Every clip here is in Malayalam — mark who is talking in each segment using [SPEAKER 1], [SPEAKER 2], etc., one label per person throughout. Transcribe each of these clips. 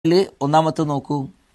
[SPEAKER 1] ഇതിൽ ഒന്നാമത്തെ നോക്കൂ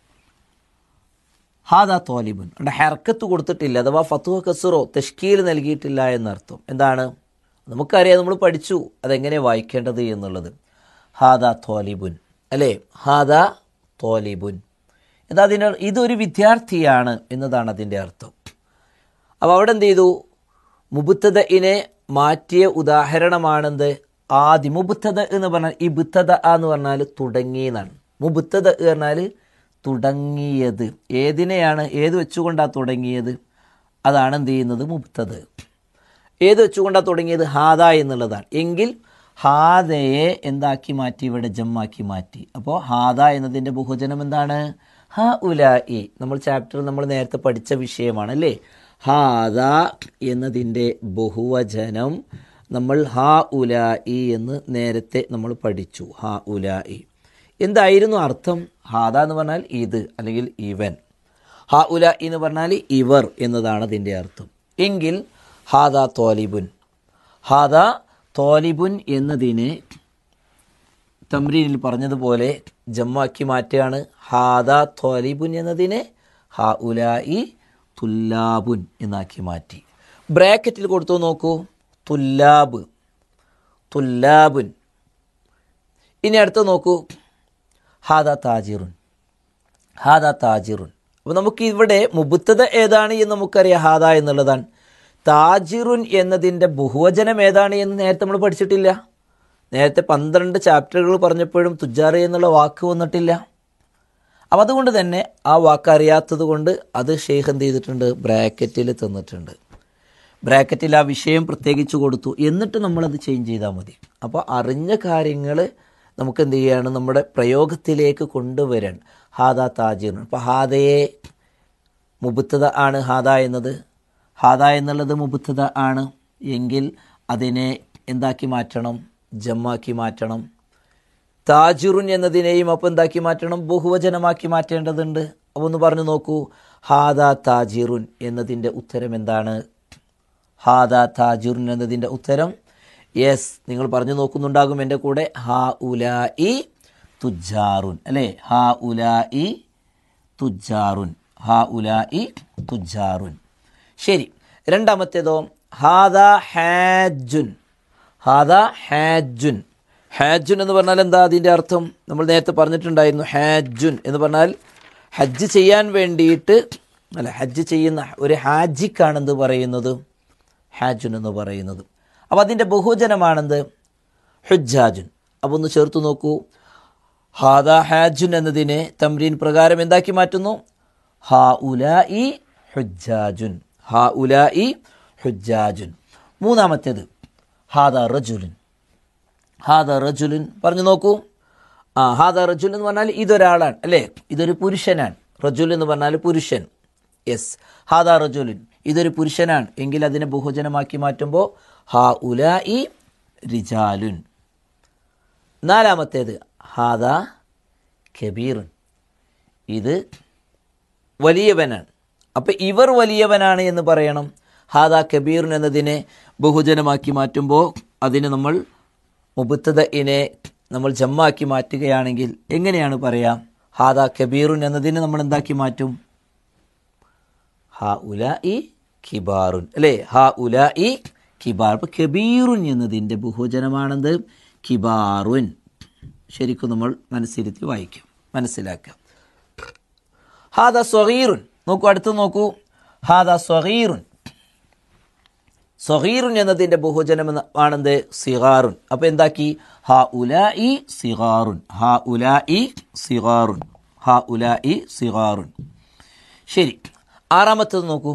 [SPEAKER 1] ഹാദാ തോലിബുൻ അവിടെ ഹെർക്കത്ത് കൊടുത്തിട്ടില്ല അഥവാ ഫത്തുവ കസുറോ തെഷ്കീൽ നൽകിയിട്ടില്ല എന്നർത്ഥം എന്താണ് നമുക്കറിയാം നമ്മൾ പഠിച്ചു അതെങ്ങനെ വായിക്കേണ്ടത് എന്നുള്ളത് ഹാദാ തോലിബുൻ അല്ലേ ഹാദാ തോലിബുൻ എന്താ അതിന് ഇതൊരു വിദ്യാർത്ഥിയാണ് എന്നതാണ് അതിൻ്റെ അർത്ഥം അപ്പോൾ അവിടെ എന്ത് ചെയ്തു മുബുത്തതയിനെ മാറ്റിയ ഉദാഹരണമാണെന്ത് ആദ്യ മുബുത്തത എന്ന് പറഞ്ഞാൽ ഈ ബുത്തത എന്ന് പറഞ്ഞാൽ തുടങ്ങിയെന്നാണ് മുബുത്തത പറഞ്ഞാൽ തുടങ്ങിയത് ഏതിനെയാണ് ഏത് വെച്ചുകൊണ്ടാണ് തുടങ്ങിയത് അതാണ് എന്ത് ചെയ്യുന്നത് മുബുത്തത് ഏത് വെച്ചുകൊണ്ടാണ് തുടങ്ങിയത് ഹാദ എന്നുള്ളതാണ് എങ്കിൽ ഹാദയെ എന്താക്കി മാറ്റി ഇവിടെ ജമ്മാക്കി മാറ്റി അപ്പോൾ ഹാദ എന്നതിൻ്റെ ബഹുജനം എന്താണ് ഹ ഉലായി നമ്മൾ ചാപ്റ്റർ നമ്മൾ നേരത്തെ പഠിച്ച വിഷയമാണ് അല്ലേ ഹാദ എന്നതിൻ്റെ ബഹുവചനം നമ്മൾ ഹാ ഉലായി എന്ന് നേരത്തെ നമ്മൾ പഠിച്ചു ഹാ ഉലായി എന്തായിരുന്നു അർത്ഥം ഹാദ എന്ന് പറഞ്ഞാൽ ഇത് അല്ലെങ്കിൽ ഇവൻ ഹാ ഉല എന്ന് പറഞ്ഞാൽ ഇവർ എന്നതാണ് അതിൻ്റെ അർത്ഥം എങ്കിൽ ഹാദ തോലിബുൻ ഹാദ തോലിബുൻ എന്നതിനെ തമ്രീനിൽ പറഞ്ഞതുപോലെ ജമ്മാക്കി മാറ്റുകയാണ് ഹാദ തോലിബുൻ എന്നതിനെ ഹാ ഉലായി തുല്ലാബുൻ എന്നാക്കി മാറ്റി ബ്രാക്കറ്റിൽ കൊടുത്തു നോക്കൂ തുല്ലാബ് തുല്ലാബുൻ ഇനി അടുത്ത് നോക്കൂ ഹാദ താജിറുൻ ഹാദ താജിറുൻ അപ്പോൾ നമുക്ക് ഇവിടെ മുബുത്തത ഏതാണ് എന്ന് നമുക്കറിയാം ഹാദ എന്നുള്ളതാണ് താജിറുൻ എന്നതിൻ്റെ ബഹുവചനം ഏതാണ് എന്ന് നേരത്തെ നമ്മൾ പഠിച്ചിട്ടില്ല നേരത്തെ പന്ത്രണ്ട് ചാപ്റ്ററുകൾ പറഞ്ഞപ്പോഴും തുജാറി എന്നുള്ള വാക്ക് വന്നിട്ടില്ല അപ്പം അതുകൊണ്ട് തന്നെ ആ വാക്ക് അറിയാത്തത് കൊണ്ട് അത് ഷെയ്ഖ് എന്ത് ചെയ്തിട്ടുണ്ട് ബ്രാക്കറ്റിൽ തന്നിട്ടുണ്ട് ബ്രാക്കറ്റിൽ ആ വിഷയം പ്രത്യേകിച്ച് കൊടുത്തു എന്നിട്ട് നമ്മളത് ചേഞ്ച് ചെയ്താൽ മതി അപ്പോൾ അറിഞ്ഞ കാര്യങ്ങൾ നമുക്ക് എന്ത് ചെയ്യാണ് നമ്മുടെ പ്രയോഗത്തിലേക്ക് കൊണ്ടുവരാൻ ഹാദ താജിർ അപ്പോൾ ഹാദയെ മുബുത്തത ആണ് ഹാദ എന്നത് ഹാദ എന്നുള്ളത് മുബുത്തത ആണ് എങ്കിൽ അതിനെ എന്താക്കി മാറ്റണം ജമ്മാക്കി മാറ്റണം താജുറുൻ എന്നതിനെയും അപ്പം എന്താക്കി മാറ്റണം ബഹുവചനമാക്കി മാറ്റേണ്ടതുണ്ട് അപ്പോൾ ഒന്ന് പറഞ്ഞു നോക്കൂ ഹാദ താജിറുൻ എന്നതിൻ്റെ ഉത്തരം എന്താണ് ഹാദ താജുറുൻ എന്നതിൻ്റെ ഉത്തരം യെസ് നിങ്ങൾ പറഞ്ഞു നോക്കുന്നുണ്ടാകും എൻ്റെ കൂടെ ഹാ ഉലാ ഇ തുജാറുൻ അല്ലേ ഹാ ഉലാ ഇ തുജാറുൻ ഹാ ഉലാ ഇ തുജാറുൻ ശരി രണ്ടാമത്തേതോ ഹാദ ഹാജുൻ ഹാദ ഹാജുൻ ഹാജുൻ എന്ന് പറഞ്ഞാൽ എന്താ അതിൻ്റെ അർത്ഥം നമ്മൾ നേരത്തെ പറഞ്ഞിട്ടുണ്ടായിരുന്നു ഹാജുൻ എന്ന് പറഞ്ഞാൽ ഹജ്ജ് ചെയ്യാൻ വേണ്ടിയിട്ട് അല്ല ഹജ്ജ് ചെയ്യുന്ന ഒരു ഹാജിക്കാണെന്ത് പറയുന്നത് ഹാജുൻ എന്ന് പറയുന്നത് അപ്പോൾ അതിൻ്റെ ബഹുജനമാണെന്ത് ഹുജാജുൻ അപ്പോൾ ഒന്ന് ചേർത്ത് നോക്കൂ ഹാദ ഹാജുൻ എന്നതിനെ തമ്രീൻ പ്രകാരം എന്താക്കി മാറ്റുന്നു ഹാ ഉലാ ഇ ഹുജാജുൻ ഹാ ഉലാ ഇ ഹുജാജുൻ മൂന്നാമത്തേത് ഹാദ റജുലുൻ ഹാദ റജുലുൻ പറഞ്ഞു നോക്കൂ ആ ഹാദ റജുൽ എന്ന് പറഞ്ഞാൽ ഇതൊരാളാണ് അല്ലേ ഇതൊരു പുരുഷനാണ് റജുൽ എന്ന് പറഞ്ഞാൽ പുരുഷൻ യെസ് ഹാദ റജുലുൻ ഇതൊരു പുരുഷനാണ് എങ്കിൽ അതിനെ ബഹുജനമാക്കി മാറ്റുമ്പോൾ ഹാ ഉലാ ഇ റിജാലുൻ നാലാമത്തേത് ഹാദ കബീറുൻ ഇത് വലിയവനാണ് അപ്പം ഇവർ വലിയവനാണ് എന്ന് പറയണം ഹാദ കബീറുൻ എന്നതിനെ ബഹുജനമാക്കി മാറ്റുമ്പോൾ അതിന് നമ്മൾ മുബുത്തതയിനെ നമ്മൾ ജമ്മാക്കി മാറ്റുകയാണെങ്കിൽ എങ്ങനെയാണ് പറയാം ഹാദ കബീറുൻ എന്നതിനെ നമ്മൾ എന്താക്കി മാറ്റും ഹാ ഉല ഇ കിബാറുൻ അല്ലേ ഹാ ഉല ഇ കിബാർ അപ്പോൾ കബീറുൻ എന്നതിൻ്റെ ബഹുജനമാണെന്ത് കിബാറുൻ ശരിക്കും നമ്മൾ മനസ്സിരുത്തി വായിക്കാം മനസ്സിലാക്കാം ഹാദ സ്വഹീറുൻ നോക്കൂ അടുത്ത് നോക്കൂ ഹാദ സ്വഹീറുൻ സ്വഹീറുൻ എന്നതിൻ്റെ ബഹുജനം ആണെന്ത് സിഗാറുൻ അപ്പോൾ എന്താക്കി ഹാ ഉലാ ഇ സിഗാറുൻ ഹാ ഉലാ ഇ സിഗാറുൻ ഹാ ഉലാ ഇ സിഗാറുൻ ശരി ആറാമത്തത് നോക്കൂ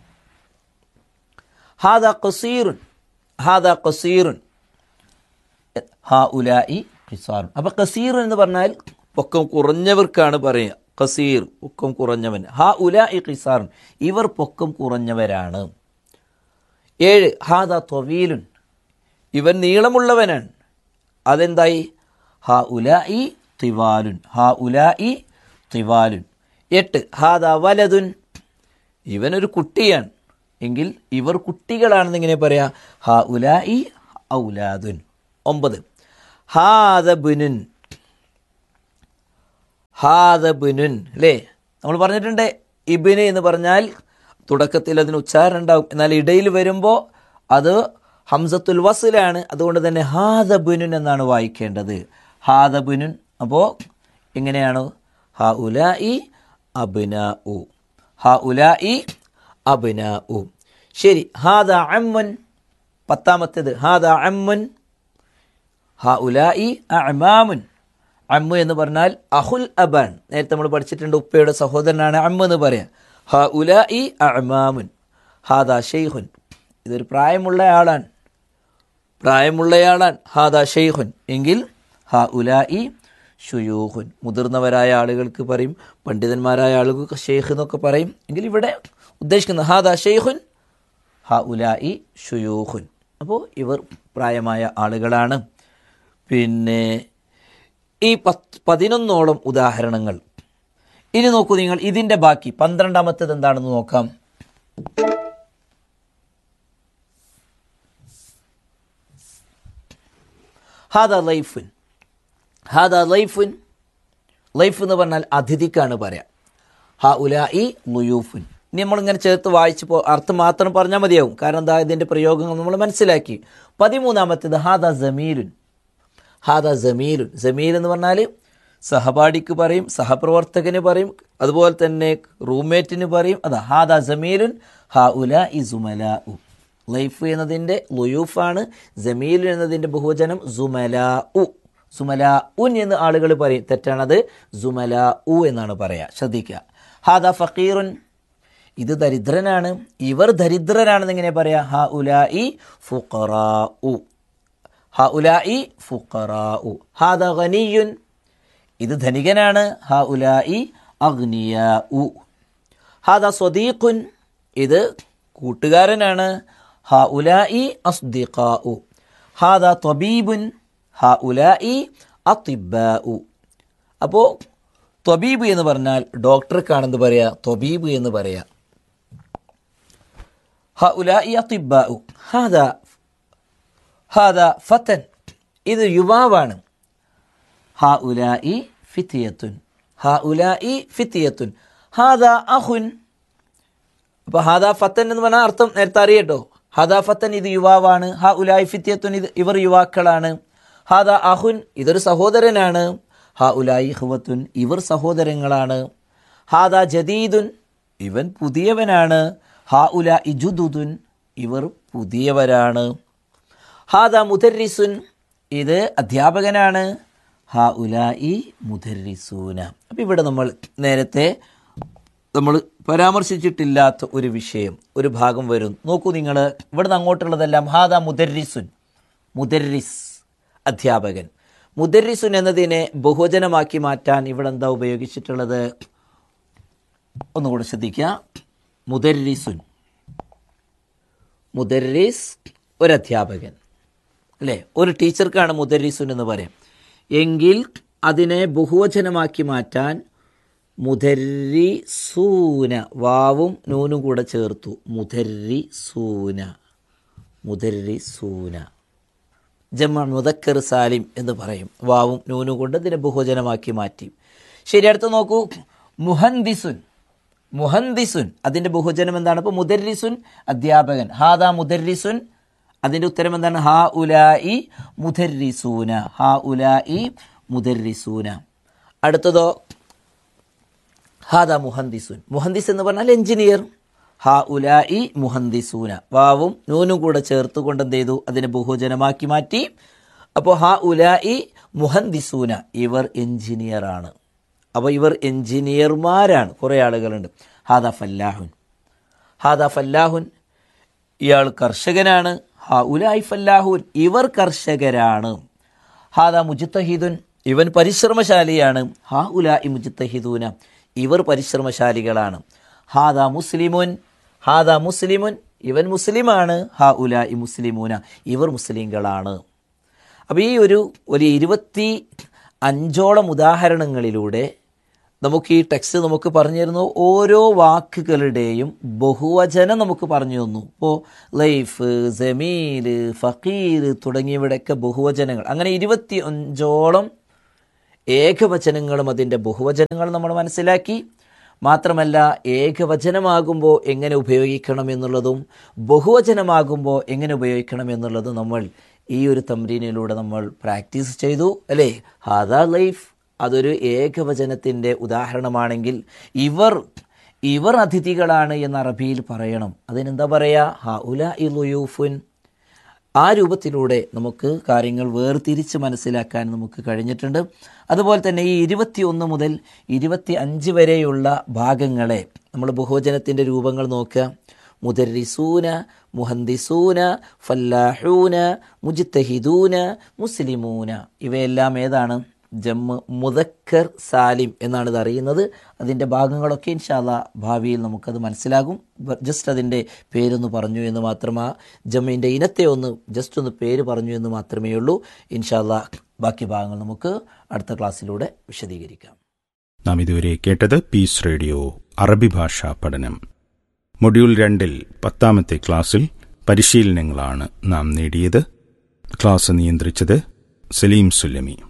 [SPEAKER 1] ഹാദ ഖസീറുൻ ഹാദ ഖസീറുൻ ഹാ ഉലാ ഇ ഖിസാറുൻ അപ്പോൾ ഖസീറുൻ എന്ന് പറഞ്ഞാൽ പൊക്കം കുറഞ്ഞവർക്കാണ് പറയുക ഖസീർ പൊക്കം കുറഞ്ഞവൻ ഹാ ഉലാ ഇ ഖിസാറുൻ ഇവർ പൊക്കം കുറഞ്ഞവരാണ് ഏഴ് ഹാദ തൊവീലുൻ ഇവൻ നീളമുള്ളവനാണ് അതെന്തായി ഹാ ഉല ഇ തിവാലുൻ ഹാ ഉല ഇ തിവാലുൻ എട്ട് ഹാദ വലതുൻ ഇവനൊരു കുട്ടിയാണ് എങ്കിൽ ഇവർ കുട്ടികളാണെന്ന് ഇങ്ങനെ പറയാ ഹാ ഉല ഇ ഔലാദുൻ ഒമ്പത് ഹാദ ബുനുൻ ഹാദബുനുൻ അല്ലേ നമ്മൾ പറഞ്ഞിട്ടുണ്ട് ഇബിന് എന്ന് പറഞ്ഞാൽ തുടക്കത്തിൽ അതിന് ഉച്ചാരണം ഉണ്ടാവും എന്നാൽ ഇടയിൽ വരുമ്പോൾ അത് ഹംസത്തുൽ വസിലാണ് അതുകൊണ്ട് തന്നെ ഹാദബുനുൻ എന്നാണ് വായിക്കേണ്ടത് ഹാദബുനുൻ അപ്പോൾ എങ്ങനെയാണ് ഹ ഉല ഇ അബിന ഉ ഹ ഉല ഇ അബിന ഉ ശരി ഹാദ അമ്മുൻ പത്താമത്തേത് ഹാദ അമ്മുൻ ഹ ഉല ഇ അമാമുൻ അമ്മു എന്ന് പറഞ്ഞാൽ അഹുൽ അബാൻ നേരത്തെ നമ്മൾ പഠിച്ചിട്ടുണ്ട് ഉപ്പയുടെ സഹോദരനാണ് അമ്മ എന്ന് പറയാം ഹ ഉല ഇ അമാമുൻ ഹാദ ഷെയ്ഖുൻ ഇതൊരു പ്രായമുള്ള ആളാണ് പ്രായമുള്ളയാളാണ് ഹാദ ഷെയ്ഖുൻ എങ്കിൽ ഹ ഉല ഇ ഷുയൂഖുൻ മുതിർന്നവരായ ആളുകൾക്ക് പറയും പണ്ഡിതന്മാരായ ആളുകൾക്ക് ഷെയ്ഖ് എന്നൊക്കെ പറയും എങ്കിൽ ഇവിടെ ഉദ്ദേശിക്കുന്നത് ഹാദ ഷെയ്ഖുൻ ഹ ഉല ഇ ഷുയൂഖുൻ അപ്പോൾ ഇവർ പ്രായമായ ആളുകളാണ് പിന്നെ ഈ പത്ത് പതിനൊന്നോളം ഉദാഹരണങ്ങൾ ഇനി നോക്കൂ നിങ്ങൾ ഇതിൻ്റെ ബാക്കി പന്ത്രണ്ടാമത്തേത് എന്താണെന്ന് നോക്കാം ഹാദ ലൈഫുൻ ഹാദ ലൈഫുൻ ലൈഫ് എന്ന് പറഞ്ഞാൽ അതിഥിക്കാണ് പറയാം ഹ ഉലാ ഇ ലുയൂഫുൻ ഇനി നമ്മളിങ്ങനെ ചേർത്ത് വായിച്ചപ്പോൾ അർത്ഥം മാത്രം പറഞ്ഞാൽ മതിയാവും കാരണം എന്താ ഇതിൻ്റെ പ്രയോഗങ്ങൾ നമ്മൾ മനസ്സിലാക്കി പതിമൂന്നാമത്തേത് ഹാദ ജമീലുൻ ഹാദ ജമീലുൻ ജമീൽ എന്ന് പറഞ്ഞാൽ സഹപാഠിക്ക് പറയും സഹപ്രവർത്തകന് പറയും അതുപോലെ തന്നെ റൂംമേറ്റിന് പറയും അതാ ഹാദ ജമീലുൻ ഹ ഉല ഇ സുമല ഉ ലൈഫ് എന്നതിൻ്റെ ലുയൂഫാണ് ജമീൽ എന്നതിൻ്റെ ബഹുവചനം സുമല ഉ സുമല ഉൻ എന്ന് ആളുകൾ പറയും തെറ്റാണത് സുമല ഉ എന്നാണ് പറയുക ശ്രദ്ധിക്കുക ഹാദ ഫക്കീറുൻ ഇത് ദരിദ്രനാണ് ഇവർ ദരിദ്രരാണെന്ന് എങ്ങനെ പറയാ ഹ ഉല ഇ ഫുഖറാ ഉ ഹ ഉല ഇ ഫുഖറാ ഉ ഹാദ ഖനിയുൻ ഇത് ധനികനാണ് ഹ ഉല ഇ അഗ്നിയ ഉ ഹാദ സ്വദീഖുൻ ഇത് കൂട്ടുകാരനാണ് ഹ ഉല ഇ അസ്ദിഖ ഉ ഹാദ ത്വബീബുൻ ഹ ഉല ഇ അത്തിബ ഉ അപ്പോൾ ത്വബീബ് എന്ന് പറഞ്ഞാൽ ഡോക്ടർക്കാണെന്ന് പറയാ ത്വബീബ് എന്ന് പറയാ ഹ ഉല ഇ അത്തിബ ഉ ഹാദ ഹാദ ഫത്തൻ ഇത് യുവാവാണ് ഹ ഉല ഇ ഫിത്തിയത്തുൻ ഹ ഉല ഇ ഫിത്തിയത്തുൻ ഹാദ അഹുൻ അപ്പോൾ ഹാദ ഫത്തൻ എന്ന് പറഞ്ഞാൽ അർത്ഥം നേരത്തെ അറിയട്ടോ ഹാദ ഫത്തൻ ഇത് യുവാവാണ് ഹ ഉലായി ഫിത്തിയത്തുൻ ഇത് ഇവർ യുവാക്കളാണ് ഹാദ അഹുൻ ഇതൊരു സഹോദരനാണ് ഹ ഉലായി ഹുവത്തുൻ ഇവർ സഹോദരങ്ങളാണ് ഹാദ ജദീദുൻ ഇവൻ പുതിയവനാണ് ഹ ഉല ഇജുദുദുൻ ഇവർ പുതിയവരാണ് ഹാദ മുദരിസുൻ ഇത് അധ്യാപകനാണ് ഹ ഉല ഇ മുദരിസൂന അപ്പം ഇവിടെ നമ്മൾ നേരത്തെ നമ്മൾ പരാമർശിച്ചിട്ടില്ലാത്ത ഒരു വിഷയം ഒരു ഭാഗം വരും നോക്കൂ നിങ്ങൾ ഇവിടുന്ന് അങ്ങോട്ടുള്ളതെല്ലാം ഹാദ മുദരിസുൻ മുദരിസ് അധ്യാപകൻ മുദരിസുൻ എന്നതിനെ ബഹുവചനമാക്കി മാറ്റാൻ ഇവിടെ എന്താ ഉപയോഗിച്ചിട്ടുള്ളത് ഒന്നുകൂടെ ശ്രദ്ധിക്കുക മുദരിസുൻ മുദരിസ് ഒരു അധ്യാപകൻ അല്ലേ ഒരു ടീച്ചർക്കാണ് മുദരിസുൻ എന്ന് പറയാം എങ്കിൽ അതിനെ ബഹുവചനമാക്കി മാറ്റാൻ മുദരി സൂന വാവും നൂനും കൂടെ ചേർത്തു മുദരി സൂന മുദരി സൂന ജമ്മ മുദക്കർ സാലിം എന്ന് പറയും വാവും നൂനും കൊണ്ട് ഇതിനെ ബഹുവചനമാക്കി മാറ്റി ശരി അടുത്ത് നോക്കൂ മുഹന്ദിസുൻ മുഹന്ദിസുൻ അതിൻ്റെ ബഹുവചനം എന്താണ് ഇപ്പോൾ മുദരിസുൻ അധ്യാപകൻ ഹാദ മുദരിസുൻ അതിൻ്റെ ഉത്തരം എന്താണ് ഹാ ഉലായി മുദരിസൂന ഹാ ഉലായി മുദരിസൂന അടുത്തതോ ഹാദ മുഹന്ദിസുൻ മുഹന്ദിസ് എന്ന് പറഞ്ഞാൽ എഞ്ചിനീയർ ഹാ ഉലായി മുഹന്ദിസൂന വാവും നൂനും കൂടെ ചേർത്തുകൊണ്ട് എന്ത് ചെയ്തു അതിനെ ബഹുജനമാക്കി മാറ്റി അപ്പോൾ ഹാ ഉലായി മുഹന്ദിസൂന ഇവർ എഞ്ചിനീയറാണ് അപ്പോൾ ഇവർ എഞ്ചിനീയർമാരാണ് കുറേ ആളുകളുണ്ട് ഹാദ ഫല്ലാഹുൻ ഹാദ ഫല്ലാഹുൻ ഇയാൾ കർഷകനാണ് ഹാ ഉലായി ഫല്ലാഹുൻ ഇവർ കർഷകരാണ് ഹാദ മുജിത്തഹിദുൻ ഇവൻ പരിശ്രമശാലിയാണ് ഹാ ഉലായി മുജിത്തഹിദൂന ഇവർ പരിശ്രമശാലികളാണ് ഹാദ മുസ്ലിമുൻ ഹാദ മുസ്ലിമുൻ ഇവൻ മുസ്ലിമാണ് ഹാ ഉലായി മുസ്ലിമൂന ഇവർ മുസ്ലിങ്ങളാണ് അപ്പോൾ ഈ ഒരു ഒരു ഇരുപത്തി അഞ്ചോളം ഉദാഹരണങ്ങളിലൂടെ നമുക്ക് ഈ ടെക്സ്റ്റ് നമുക്ക് പറഞ്ഞു തരുന്നു ഓരോ വാക്കുകളുടെയും ബഹുവചനം നമുക്ക് പറഞ്ഞു തന്നു ഇപ്പോൾ ലൈഫ് ജമീൽ ഫക്കീർ തുടങ്ങിയവിടെയൊക്കെ ബഹുവചനങ്ങൾ അങ്ങനെ ഇരുപത്തി അഞ്ചോളം ഏകവചനങ്ങളും അതിൻ്റെ ബഹുവചനങ്ങളും നമ്മൾ മനസ്സിലാക്കി മാത്രമല്ല ഏകവചനമാകുമ്പോൾ എങ്ങനെ ഉപയോഗിക്കണം എന്നുള്ളതും ബഹുവചനമാകുമ്പോൾ എങ്ങനെ ഉപയോഗിക്കണം എന്നുള്ളതും നമ്മൾ ഈ ഒരു തമ്രീനിലൂടെ നമ്മൾ പ്രാക്ടീസ് ചെയ്തു അല്ലേ ഹാദാ ലൈഫ് അതൊരു ഏകവചനത്തിൻ്റെ ഉദാഹരണമാണെങ്കിൽ ഇവർ ഇവർ അതിഥികളാണ് എന്ന് അറബിയിൽ പറയണം അതിനെന്താ പറയുക ഹ ഉല ഇലുയൂഫുൻ ആ രൂപത്തിലൂടെ നമുക്ക് കാര്യങ്ങൾ വേർതിരിച്ച് മനസ്സിലാക്കാൻ നമുക്ക് കഴിഞ്ഞിട്ടുണ്ട് അതുപോലെ തന്നെ ഈ ഇരുപത്തിയൊന്ന് മുതൽ ഇരുപത്തി അഞ്ച് വരെയുള്ള ഭാഗങ്ങളെ നമ്മൾ ബഹുവചനത്തിൻ്റെ രൂപങ്ങൾ നോക്കുക മുദരിസൂന മുഹന്ദിസൂന ഫല്ലാഹൂന മുജിത്തഹിദൂന മുസ്ലിമൂന ഇവയെല്ലാം ഏതാണ് ജമ്മ് മുദക്കർ സാലിം എന്നാണ് ഇത് അറിയുന്നത് അതിൻ്റെ ഭാഗങ്ങളൊക്കെ ഇൻഷാല്ല ഭാവിയിൽ നമുക്കത് മനസ്സിലാകും ജസ്റ്റ് അതിൻ്റെ പേരൊന്ന് പറഞ്ഞു എന്ന് മാത്രമാ ജമ്മിൻ്റെ ഇനത്തെ ഒന്ന് ജസ്റ്റ് ഒന്ന് പേര് പറഞ്ഞു എന്ന് മാത്രമേ ഉള്ളൂ ഇൻഷാല്ല ബാക്കി ഭാഗങ്ങൾ നമുക്ക് അടുത്ത ക്ലാസ്സിലൂടെ വിശദീകരിക്കാം
[SPEAKER 2] നാം ഇതുവരെ കേട്ടത് പീസ് റേഡിയോ അറബി ഭാഷാ പഠനം മൊഡ്യൂൾ രണ്ടിൽ പത്താമത്തെ ക്ലാസ്സിൽ പരിശീലനങ്ങളാണ് നാം നേടിയത് ക്ലാസ് നിയന്ത്രിച്ചത് സലീം സുല്ലമി